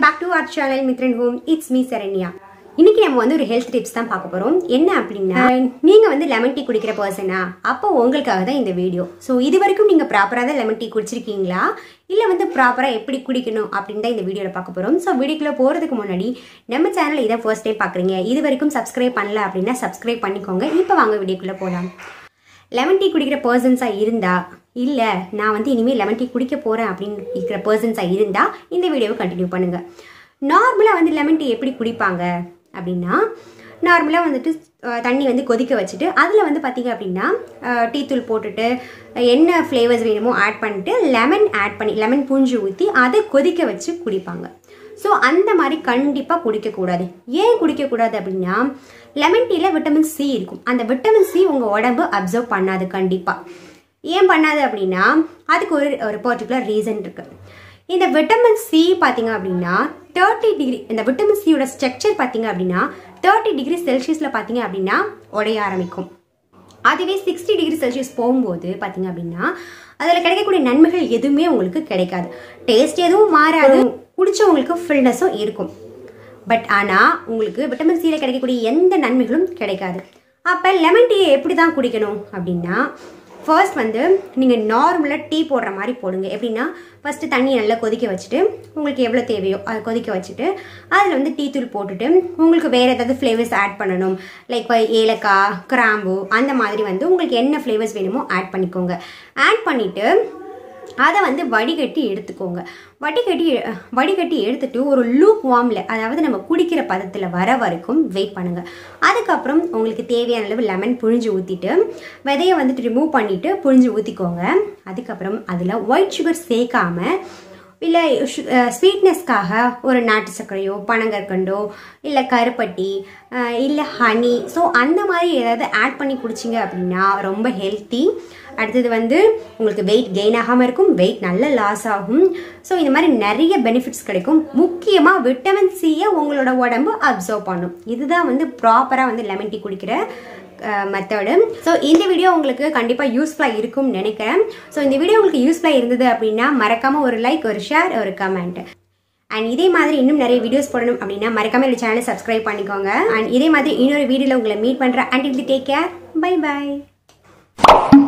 back to our channel Mithran home it's me Saranya இன்னைக்கு நம்ம வந்து ஒரு ஹெல்த் டிப்ஸ் தான் பார்க்க போறோம் என்ன அப்படின்னா நீங்க வந்து லெமன் டீ குடிக்கிற பர்சனா அப்போ உங்களுக்காக தான் இந்த வீடியோ ஸோ இது வரைக்கும் நீங்க ப்ராப்பரா தான் லெமன் டீ குடிச்சிருக்கீங்களா இல்ல வந்து ப்ராப்பரா எப்படி குடிக்கணும் அப்படின்னு தான் இந்த வீடியோல பார்க்க போறோம் ஸோ வீடியோக்குள்ள போறதுக்கு முன்னாடி நம்ம சேனல் இதை ஃபர்ஸ்ட் டைம் பாக்குறீங்க இது வரைக்கும் சப்ஸ்கிரைப் பண்ணல அப்படின்னா சப்ஸ்கிரைப் பண்ணிக்கோங்க இப்போ வாங்க வீடியோக்குள்ள போகலாம் லெமன் டீ குடிக்கிற பர்சன்ஸாக இருந்தா இல்லை நான் வந்து இனிமேல் லெமன் டீ குடிக்க போகிறேன் அப்படின்னு இருக்கிற பர்சன்ஸாக இருந்தால் இந்த வீடியோவை கண்டினியூ பண்ணுங்கள் நார்மலாக வந்து லெமன் டீ எப்படி குடிப்பாங்க அப்படின்னா நார்மலாக வந்துட்டு அஹ், தண்ணி வந்து கொதிக்க வச்சுட்டு அதில் வந்து பார்த்தீங்க அப்படின்னா அஹ், டீ தூள் போட்டுட்டு அஹ், என்ன ஃப்ளேவர்ஸ் வேணுமோ ஆட் பண்ணிட்டு லெமன் ஆட் பண்ணி லெமன் புழிஞ்சு ஊற்றி அதை கொதிக்க வச்சு குடிப்பாங்க ஸோ அந்த மாதிரி கண்டிப்பாக குடிக்கக்கூடாது ஏன் குடிக்கக்கூடாது அப்படின்னா லெமன் டீயில் விட்டமின் சி இருக்கும் அந்த விட்டமின் சி உங்கள் உடம்பு அப்சர்வ் பண்ணாது கண்டிப்பாக ஏன் பண்ணாது அப்படின்னா அதுக்கு ஒரு ஒரு பர்டிகுலர் ரீசன் இருக்கு இந்த விட்டமின் சி பார்த்தீங்க அப்படின்னா தேர்ட்டி டிகிரி இந்த விட்டமின் சியோட ஸ்ட்ரக்சர் பார்த்தீங்க அப்படின்னா தேர்ட்டி டிகிரி செல்சியஸில் பார்த்தீங்க அப்படின்னா உடைய ஆரம்பிக்கும் அதுவே சிக்ஸ்டி டிகிரி செல்சியஸ் போகும்போது பார்த்தீங்க அப்படின்னா அதில் கிடைக்கக்கூடிய நன்மைகள் எதுவுமே உங்களுக்கு கிடைக்காது டேஸ்ட் எதுவும் மாறாது குடிச்சவங்களுக்கு ஃபில்னஸும் இருக்கும் பட் ஆனால் உங்களுக்கு விட்டமின் சியில் கிடைக்கக்கூடிய எந்த நன்மைகளும் கிடைக்காது அப்போ லெமன் டீயை எப்படி தான் குடிக்கணும் அப்படின்னா ஃபர்ஸ்ட் வந்து நீங்கள் நார்மலாக டீ போடுற மாதிரி போடுங்க எப்படின்னா ஃபஸ்ட்டு தண்ணி நல்லா கொதிக்க வச்சுட்டு உங்களுக்கு எவ்வளோ தேவையோ அதை கொதிக்க வச்சுட்டு அதில் வந்து டீ தூள் போட்டுட்டு உங்களுக்கு வேறு ஏதாவது ஃப்ளேவர்ஸ் ஆட் பண்ணணும் லைக் ஏலக்காய் கிராம்பு அந்த மாதிரி வந்து உங்களுக்கு என்ன ஃப்ளேவர்ஸ் வேணுமோ ஆட் பண்ணிக்கோங்க ஆட் பண்ணிவிட்டு அதை வந்து வடிகட்டி எடுத்துக்கோங்க வடிகட்டி வடிகட்டி எடுத்துட்டு ஒரு லூப் வார்மில் அதாவது நம்ம குடிக்கிற பதத்தில் வர வரைக்கும் வெயிட் பண்ணுங்க அதுக்கப்புறம் உங்களுக்கு தேவையான அளவு லெமன் புழிஞ்சு ஊற்றிட்டு விதையை வந்துட்டு ரிமூவ் பண்ணிட்டு புழிஞ்சு ஊற்றிக்கோங்க அதுக்கப்புறம் அதில் ஒயிட் சுகர் சேர்க்காம இல்லை ஸ்வீட்னஸ்க்காக ஒரு நாட்டு சர்க்கரையோ பனங்கற்கண்டோ இல்லை கருப்பட்டி அஹ் இல்லை ஹனி ஸோ அந்த மாதிரி ஏதாவது ஆட் பண்ணி குடிச்சிங்க அப்படின்னா ரொம்ப ஹெல்த்தி அடுத்தது வந்து உங்களுக்கு வெயிட் கெயின் ஆகாமல் இருக்கும் வெயிட் நல்ல லாஸ் ஆகும் ஸோ இந்த மாதிரி நிறைய பெனிஃபிட்ஸ் கிடைக்கும் முக்கியமாக விட்டமின் சியை உங்களோட உடம்பு அப்சர்வ் பண்ணும் இதுதான் வந்து ப்ராப்பராக வந்து லெமன் டீ குடிக்கிற மெத்தடு ஸோ இந்த வீடியோ உங்களுக்கு கண்டிப்பாக யூஸ்ஃபுல்லாக இருக்கும்னு நினைக்கிறேன் ஸோ இந்த வீடியோ உங்களுக்கு யூஸ்ஃபுல்லாக இருந்தது அப்படின்னா மறக்காமல் ஒரு லைக் ஒரு ஷேர் ஒரு கமெண்ட் அண்ட் இதே மாதிரி இன்னும் நிறைய வீடியோஸ் போடணும் அப்படின்னா மறக்காம இந்த சேனலை சப்ஸ்கிரைப் பண்ணிக்கோங்க அண்ட் இதே மாதிரி இன்னொரு வீடியோவில் உங்களை மீட் பண்ணுறேன் and take care bye by